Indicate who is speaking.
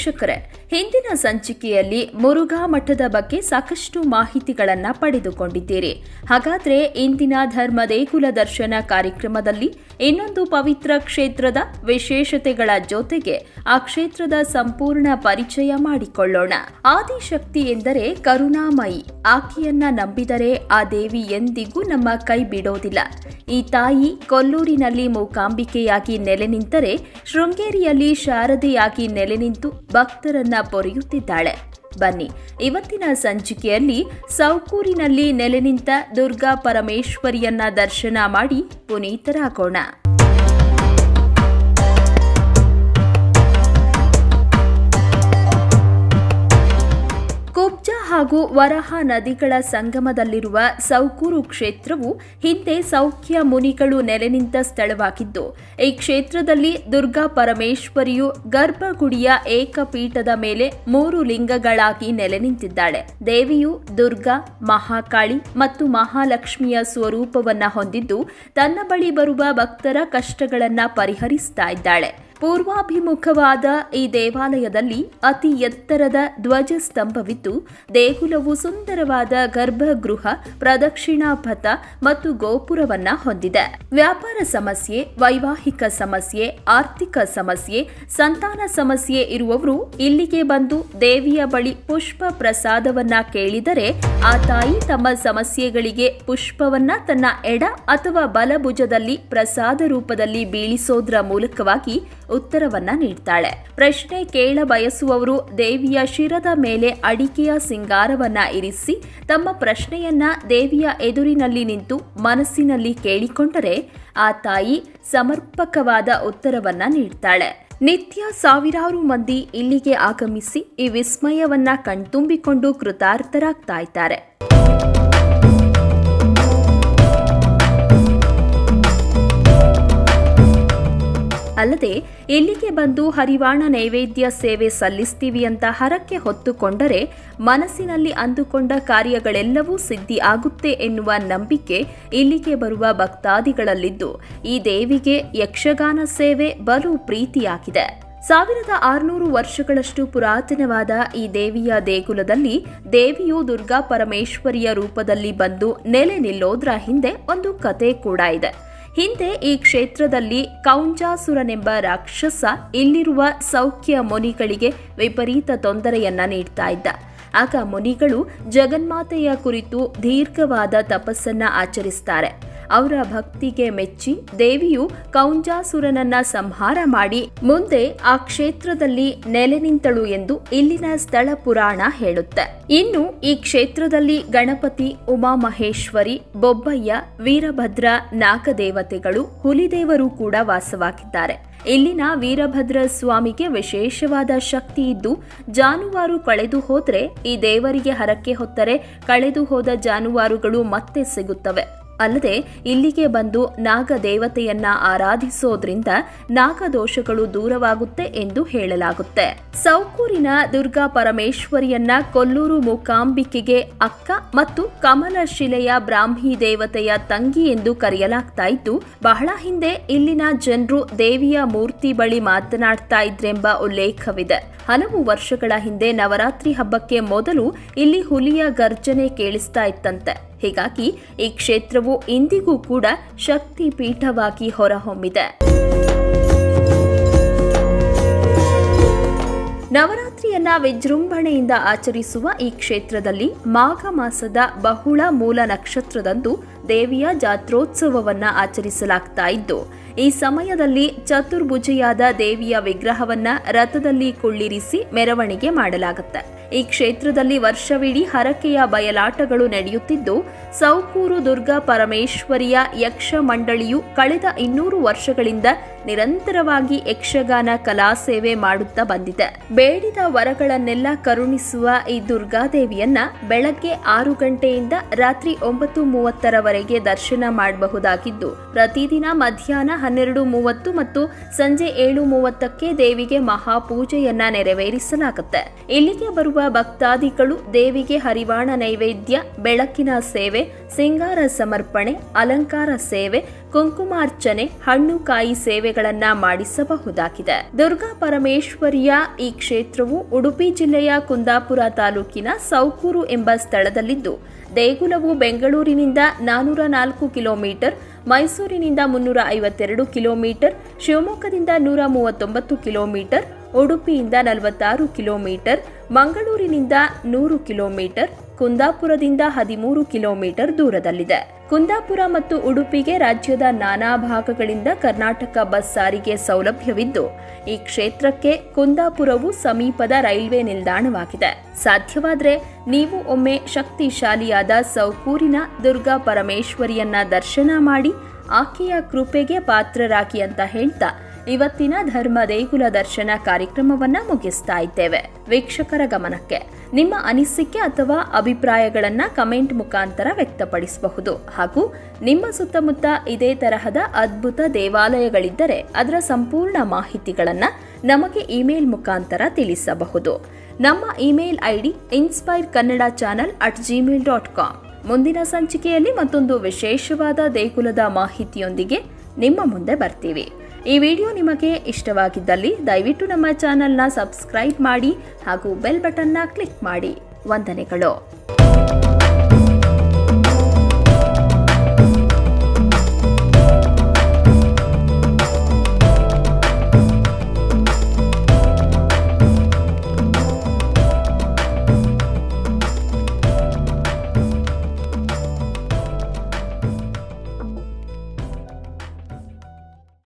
Speaker 1: ವೀಕ್ಷಕರೇ ಹಿಂದಿನ ಸಂಚಿಕೆಯಲ್ಲಿ ಮುರುಘಾ ಮಠದ ಬಗ್ಗೆ ಸಾಕಷ್ಟು ಮಾಹಿತಿಗಳನ್ನ ಪಡೆದುಕೊಂಡಿದ್ದೀರಿ ಹಾಗಾದ್ರೆ ಇಂದಿನ ಧರ್ಮ ದೇಗುಲ ದರ್ಶನ ಕಾರ್ಯಕ್ರಮದಲ್ಲಿ ಇನ್ನೊಂದು ಪವಿತ್ರ ಕ್ಷೇತ್ರದ ವಿಶೇಷತೆಗಳ ಜೊತೆಗೆ ಆ ಕ್ಷೇತ್ರದ ಸಂಪೂರ್ಣ ಪರಿಚಯ ಮಾಡಿಕೊಳ್ಳೋಣ ಆದಿಶಕ್ತಿ ಎಂದರೆ ಕರುಣಾಮಯಿ ಆಕೆಯನ್ನ ನಂಬಿದರೆ ಆ ದೇವಿ ಎಂದಿಗೂ ನಮ್ಮ ಕೈ ಬಿಡೋದಿಲ್ಲ ಈ ತಾಯಿ ಕೊಲ್ಲೂರಿನಲ್ಲಿ ಮೂಕಾಂಬಿಕೆಯಾಗಿ ನೆಲೆ ನಿಂತರೆ ಶೃಂಗೇರಿಯಲ್ಲಿ ಶಾರದೆಯಾಗಿ ನೆಲೆ ನಿಂತು ಭಕ್ತರನ್ನ ಪೊರೆಯುತ್ತಿದ್ದಾಳೆ ಬನ್ನಿ ಇವತ್ತಿನ ಸಂಚಿಕೆಯಲ್ಲಿ ಸೌಕೂರಿನಲ್ಲಿ ನೆಲೆ ನಿಂತ ದುರ್ಗಾ ಪರಮೇಶ್ವರಿಯನ್ನ ದರ್ಶನ ಮಾಡಿ ಪುನೀತರಾಗೋಣ ಕುಬ್ಜ ಹಾಗೂ ವರಹ ನದಿಗಳ ಸಂಗಮದಲ್ಲಿರುವ ಸೌಕೂರು ಕ್ಷೇತ್ರವು ಹಿಂದೆ ಸೌಖ್ಯ ಮುನಿಗಳು ನೆಲೆ ನಿಂತ ಸ್ಥಳವಾಗಿದ್ದು ಈ ಕ್ಷೇತ್ರದಲ್ಲಿ ದುರ್ಗಾ ಪರಮೇಶ್ವರಿಯು ಗರ್ಭಗುಡಿಯ ಏಕಪೀಠದ ಮೇಲೆ ಮೂರು ಲಿಂಗಗಳಾಗಿ ನೆಲೆ ನಿಂತಿದ್ದಾಳೆ ದೇವಿಯು ದುರ್ಗಾ ಮಹಾಕಾಳಿ ಮತ್ತು ಮಹಾಲಕ್ಷ್ಮಿಯ ಸ್ವರೂಪವನ್ನ ಹೊಂದಿದ್ದು ತನ್ನ ಬಳಿ ಬರುವ ಭಕ್ತರ ಕಷ್ಟಗಳನ್ನ ಪರಿಹರಿಸ್ತಾ ಇದ್ದಾಳೆ ಪೂರ್ವಾಭಿಮುಖವಾದ ಈ ದೇವಾಲಯದಲ್ಲಿ ಅತಿ ಎತ್ತರದ ಧ್ವಜ ಸ್ತಂಭವಿದ್ದು ದೇಗುಲವು ಸುಂದರವಾದ ಗರ್ಭಗೃಹ ಪ್ರದಕ್ಷಿಣಾ ಪಥ ಮತ್ತು ಗೋಪುರವನ್ನ ಹೊಂದಿದೆ ವ್ಯಾಪಾರ ಸಮಸ್ಯೆ ವೈವಾಹಿಕ ಸಮಸ್ಯೆ ಆರ್ಥಿಕ ಸಮಸ್ಯೆ ಸಂತಾನ ಸಮಸ್ಯೆ ಇರುವವರು ಇಲ್ಲಿಗೆ ಬಂದು ದೇವಿಯ ಬಳಿ ಪುಷ್ಪ ಪ್ರಸಾದವನ್ನ ಕೇಳಿದರೆ ಆ ತಾಯಿ ತಮ್ಮ ಸಮಸ್ಯೆಗಳಿಗೆ ಪುಷ್ಪವನ್ನ ತನ್ನ ಎಡ ಅಥವಾ ಬಲಭುಜದಲ್ಲಿ ಪ್ರಸಾದ ರೂಪದಲ್ಲಿ ಬೀಳಿಸೋದ್ರ ಮೂಲಕವಾಗಿ ಉತ್ತರವನ್ನ ನೀಡ್ತಾಳೆ ಪ್ರಶ್ನೆ ಕೇಳ ಬಯಸುವವರು ದೇವಿಯ ಶಿರದ ಮೇಲೆ ಅಡಿಕೆಯ ಸಿಂಗಾರವನ್ನ ಇರಿಸಿ ತಮ್ಮ ಪ್ರಶ್ನೆಯನ್ನ ದೇವಿಯ ಎದುರಿನಲ್ಲಿ ನಿಂತು ಮನಸ್ಸಿನಲ್ಲಿ ಕೇಳಿಕೊಂಡರೆ ಆ ತಾಯಿ ಸಮರ್ಪಕವಾದ ಉತ್ತರವನ್ನ ನೀಡ್ತಾಳೆ ನಿತ್ಯ ಸಾವಿರಾರು ಮಂದಿ ಇಲ್ಲಿಗೆ ಆಗಮಿಸಿ ಈ ವಿಸ್ಮಯವನ್ನ ಕಣ್ತುಂಬಿಕೊಂಡು ಕೃತಾರ್ಥರಾಗ್ತಾ ಇದ್ದಾರೆ ಅಲ್ಲದೆ ಇಲ್ಲಿಗೆ ಬಂದು ಹರಿವಾಣ ನೈವೇದ್ಯ ಸೇವೆ ಸಲ್ಲಿಸ್ತೀವಿ ಅಂತ ಹರಕೆ ಹೊತ್ತುಕೊಂಡರೆ ಮನಸ್ಸಿನಲ್ಲಿ ಅಂದುಕೊಂಡ ಕಾರ್ಯಗಳೆಲ್ಲವೂ ಸಿದ್ಧಿ ಆಗುತ್ತೆ ಎನ್ನುವ ನಂಬಿಕೆ ಇಲ್ಲಿಗೆ ಬರುವ ಭಕ್ತಾದಿಗಳಲ್ಲಿದ್ದು ಈ ದೇವಿಗೆ ಯಕ್ಷಗಾನ ಸೇವೆ ಬಲು ಪ್ರೀತಿಯಾಗಿದೆ ಸಾವಿರದ ಆರುನೂರು ವರ್ಷಗಳಷ್ಟು ಪುರಾತನವಾದ ಈ ದೇವಿಯ ದೇಗುಲದಲ್ಲಿ ದೇವಿಯು ದುರ್ಗಾ ಪರಮೇಶ್ವರಿಯ ರೂಪದಲ್ಲಿ ಬಂದು ನೆಲೆ ನಿಲ್ಲೋದ್ರ ಹಿಂದೆ ಒಂದು ಕತೆ ಕೂಡ ಇದೆ ಹಿಂದೆ ಈ ಕ್ಷೇತ್ರದಲ್ಲಿ ಕೌಂಜಾಸುರನೆಂಬ ರಾಕ್ಷಸ ಇಲ್ಲಿರುವ ಸೌಖ್ಯ ಮುನಿಗಳಿಗೆ ವಿಪರೀತ ತೊಂದರೆಯನ್ನ ನೀಡ್ತಾ ಇದ್ದ ಆಗ ಮುನಿಗಳು ಜಗನ್ಮಾತೆಯ ಕುರಿತು ದೀರ್ಘವಾದ ತಪಸ್ಸನ್ನ ಆಚರಿಸ್ತಾರೆ ಅವರ ಭಕ್ತಿಗೆ ಮೆಚ್ಚಿ ದೇವಿಯು ಕೌಂಜಾಸುರನನ್ನ ಸಂಹಾರ ಮಾಡಿ ಮುಂದೆ ಆ ಕ್ಷೇತ್ರದಲ್ಲಿ ನೆಲೆ ನಿಂತಳು ಎಂದು ಇಲ್ಲಿನ ಸ್ಥಳ ಪುರಾಣ ಹೇಳುತ್ತೆ ಇನ್ನು ಈ ಕ್ಷೇತ್ರದಲ್ಲಿ ಗಣಪತಿ ಉಮಾಮಹೇಶ್ವರಿ ಬೊಬ್ಬಯ್ಯ ವೀರಭದ್ರ ನಾಗದೇವತೆಗಳು ಹುಲಿದೇವರು ಕೂಡ ವಾಸವಾಗಿದ್ದಾರೆ ಇಲ್ಲಿನ ವೀರಭದ್ರ ಸ್ವಾಮಿಗೆ ವಿಶೇಷವಾದ ಶಕ್ತಿ ಇದ್ದು ಜಾನುವಾರು ಕಳೆದು ಹೋದ್ರೆ ಈ ದೇವರಿಗೆ ಹರಕೆ ಹೊತ್ತರೆ ಕಳೆದು ಹೋದ ಜಾನುವಾರುಗಳು ಮತ್ತೆ ಸಿಗುತ್ತವೆ ಅಲ್ಲದೆ ಇಲ್ಲಿಗೆ ಬಂದು ನಾಗ ದೇವತೆಯನ್ನ ಆರಾಧಿಸೋದ್ರಿಂದ ನಾಗದೋಷಗಳು ದೂರವಾಗುತ್ತೆ ಎಂದು ಹೇಳಲಾಗುತ್ತೆ ಸೌಕೂರಿನ ದುರ್ಗಾ ಪರಮೇಶ್ವರಿಯನ್ನ ಕೊಲ್ಲೂರು ಮೂಕಾಂಬಿಕೆಗೆ ಅಕ್ಕ ಮತ್ತು ಕಮಲಶಿಲೆಯ ಬ್ರಾಹ್ಮಿ ದೇವತೆಯ ತಂಗಿ ಎಂದು ಕರೆಯಲಾಗ್ತಾ ಇದ್ದು ಬಹಳ ಹಿಂದೆ ಇಲ್ಲಿನ ಜನರು ದೇವಿಯ ಮೂರ್ತಿ ಬಳಿ ಮಾತನಾಡ್ತಾ ಇದ್ರೆಂಬ ಉಲ್ಲೇಖವಿದೆ ಹಲವು ವರ್ಷಗಳ ಹಿಂದೆ ನವರಾತ್ರಿ ಹಬ್ಬಕ್ಕೆ ಮೊದಲು ಇಲ್ಲಿ ಹುಲಿಯ ಗರ್ಜನೆ ಕೇಳಿಸ್ತಾ ಇತ್ತಂತೆ ಹೀಗಾಗಿ ಈ ಕ್ಷೇತ್ರವು ಇಂದಿಗೂ ಕೂಡ ಶಕ್ತಿ ಪೀಠವಾಗಿ ಹೊರಹೊಮ್ಮಿದೆ ನವರಾತ್ರಿಯನ್ನ ವಿಜೃಂಭಣೆಯಿಂದ ಆಚರಿಸುವ ಈ ಕ್ಷೇತ್ರದಲ್ಲಿ ಮಾಘ ಮಾಸದ ಬಹುಳ ಮೂಲ ನಕ್ಷತ್ರದಂದು ದೇವಿಯ ಜಾತ್ರೋತ್ಸವವನ್ನ ಆಚರಿಸಲಾಗ್ತಾ ಇದ್ದು ಈ ಸಮಯದಲ್ಲಿ ಚತುರ್ಭುಜೆಯಾದ ದೇವಿಯ ವಿಗ್ರಹವನ್ನ ರಥದಲ್ಲಿ ಕುಳ್ಳಿರಿಸಿ ಮೆರವಣಿಗೆ ಮಾಡಲಾಗುತ್ತೆ ಈ ಕ್ಷೇತ್ರದಲ್ಲಿ ವರ್ಷವಿಡೀ ಹರಕೆಯ ಬಯಲಾಟಗಳು ನಡೆಯುತ್ತಿದ್ದು ಸೌಕೂರು ದುರ್ಗಾ ಪರಮೇಶ್ವರಿಯ ಯಕ್ಷ ಮಂಡಳಿಯು ಕಳೆದ ಇನ್ನೂರು ವರ್ಷಗಳಿಂದ ನಿರಂತರವಾಗಿ ಯಕ್ಷಗಾನ ಕಲಾ ಸೇವೆ ಮಾಡುತ್ತಾ ಬಂದಿದೆ ಬೇಡಿದ ವರಗಳನ್ನೆಲ್ಲ ಕರುಣಿಸುವ ಈ ದುರ್ಗಾದೇವಿಯನ್ನ ಬೆಳಗ್ಗೆ ಆರು ಗಂಟೆಯಿಂದ ರಾತ್ರಿ ಒಂಬತ್ತು ಮೂವತ್ತರವರೆಗೆ ದರ್ಶನ ಮಾಡಬಹುದಾಗಿದ್ದು ಪ್ರತಿದಿನ ಮಧ್ಯಾಹ್ನ ಹನ್ನೆರಡು ಮೂವತ್ತು ಮತ್ತು ಸಂಜೆ ಏಳು ಮೂವತ್ತಕ್ಕೆ ದೇವಿಗೆ ಮಹಾಪೂಜೆಯನ್ನ ನೆರವೇರಿಸಲಾಗುತ್ತೆ ಇಲ್ಲಿಗೆ ಬರುವ ಭಕ್ತಾದಿಗಳು ದೇವಿಗೆ ಹರಿವಾಣ ನೈವೇದ್ಯ ಬೆಳಕಿನ ಸೇವೆ ಸಿಂಗಾರ ಸಮರ್ಪಣೆ ಅಲಂಕಾರ ಸೇವೆ ಕುಂಕುಮಾರ್ಚನೆ ಹಣ್ಣು ಕಾಯಿ ಸೇವೆಗಳನ್ನ ಮಾಡಿಸಬಹುದಾಗಿದೆ ದುರ್ಗಾ ಪರಮೇಶ್ವರಿಯ ಈ ಕ್ಷೇತ್ರವು ಉಡುಪಿ ಜಿಲ್ಲೆಯ ಕುಂದಾಪುರ ತಾಲೂಕಿನ ಸೌಕೂರು ಎಂಬ ಸ್ಥಳದಲ್ಲಿದ್ದು ದೇಗುಲವು ಬೆಂಗಳೂರಿನಿಂದ ನಾನೂರ ನಾಲ್ಕು ಕಿಲೋಮೀಟರ್ ಮೈಸೂರಿನಿಂದ ಮುನ್ನೂರ ಐವತ್ತೆರಡು ಕಿಲೋಮೀಟರ್ ಶಿವಮೊಗ್ಗದಿಂದ ನೂರ ಮೂವತ್ತೊಂಬತ್ತು ಕಿಲೋಮೀಟರ್ ಉಡುಪಿಯಿಂದ ನಲವತ್ತಾರು ಕಿಲೋಮೀಟರ್ ಮಂಗಳೂರಿನಿಂದ ನೂರು ಕಿಲೋಮೀಟರ್ ಕುಂದಾಪುರದಿಂದ ಹದಿಮೂರು ಕಿಲೋಮೀಟರ್ ದೂರದಲ್ಲಿದೆ ಕುಂದಾಪುರ ಮತ್ತು ಉಡುಪಿಗೆ ರಾಜ್ಯದ ನಾನಾ ಭಾಗಗಳಿಂದ ಕರ್ನಾಟಕ ಬಸ್ ಸಾರಿಗೆ ಸೌಲಭ್ಯವಿದ್ದು ಈ ಕ್ಷೇತ್ರಕ್ಕೆ ಕುಂದಾಪುರವು ಸಮೀಪದ ರೈಲ್ವೆ ನಿಲ್ದಾಣವಾಗಿದೆ ಸಾಧ್ಯವಾದರೆ ನೀವು ಒಮ್ಮೆ ಶಕ್ತಿಶಾಲಿಯಾದ ಸೌಕೂರಿನ ದುರ್ಗಾ ಪರಮೇಶ್ವರಿಯನ್ನ ದರ್ಶನ ಮಾಡಿ ಆಕೆಯ ಕೃಪೆಗೆ ಪಾತ್ರರಾಗಿ ಅಂತ ಹೇಳ್ತಾ ಇವತ್ತಿನ ಧರ್ಮ ದೇಗುಲ ದರ್ಶನ ಕಾರ್ಯಕ್ರಮವನ್ನ ಮುಗಿಸ್ತಾ ಇದ್ದೇವೆ ವೀಕ್ಷಕರ ಗಮನಕ್ಕೆ ನಿಮ್ಮ ಅನಿಸಿಕೆ ಅಥವಾ ಅಭಿಪ್ರಾಯಗಳನ್ನ ಕಮೆಂಟ್ ಮುಖಾಂತರ ವ್ಯಕ್ತಪಡಿಸಬಹುದು ಹಾಗೂ ನಿಮ್ಮ ಸುತ್ತಮುತ್ತ ಇದೇ ತರಹದ ಅದ್ಭುತ ದೇವಾಲಯಗಳಿದ್ದರೆ ಅದರ ಸಂಪೂರ್ಣ ಮಾಹಿತಿಗಳನ್ನ ನಮಗೆ ಇಮೇಲ್ ಮುಖಾಂತರ ತಿಳಿಸಬಹುದು ನಮ್ಮ email ID inspire Kannada channel at Gmail dot com ಮುಂದಿನ ಸಂಚಿಕೆಯಲ್ಲಿ ಮತ್ತೊಂದು ವಿಶೇಷವಾದ ದೇಗುಲದ ಮಾಹಿತಿಯೊಂದಿಗೆ ನಿಮ್ಮ ಮುಂದೆ ಬರ್ತೀವಿ ಈ ವಿಡಿಯೋ ನಿಮಗೆ ಇಷ್ಟವಾಗಿದ್ದಲ್ಲಿ ದಯವಿಟ್ಟು ನಮ್ಮ ಚಾನೆಲ್ನ ಸಬ್ಸ್ಕ್ರೈಬ್ ಮಾಡಿ ಹಾಗೂ ಬೆಲ್ ಬಟನ್ನ ಕ್ಲಿಕ್ ಮಾಡಿ ವಂದನೆಗಳು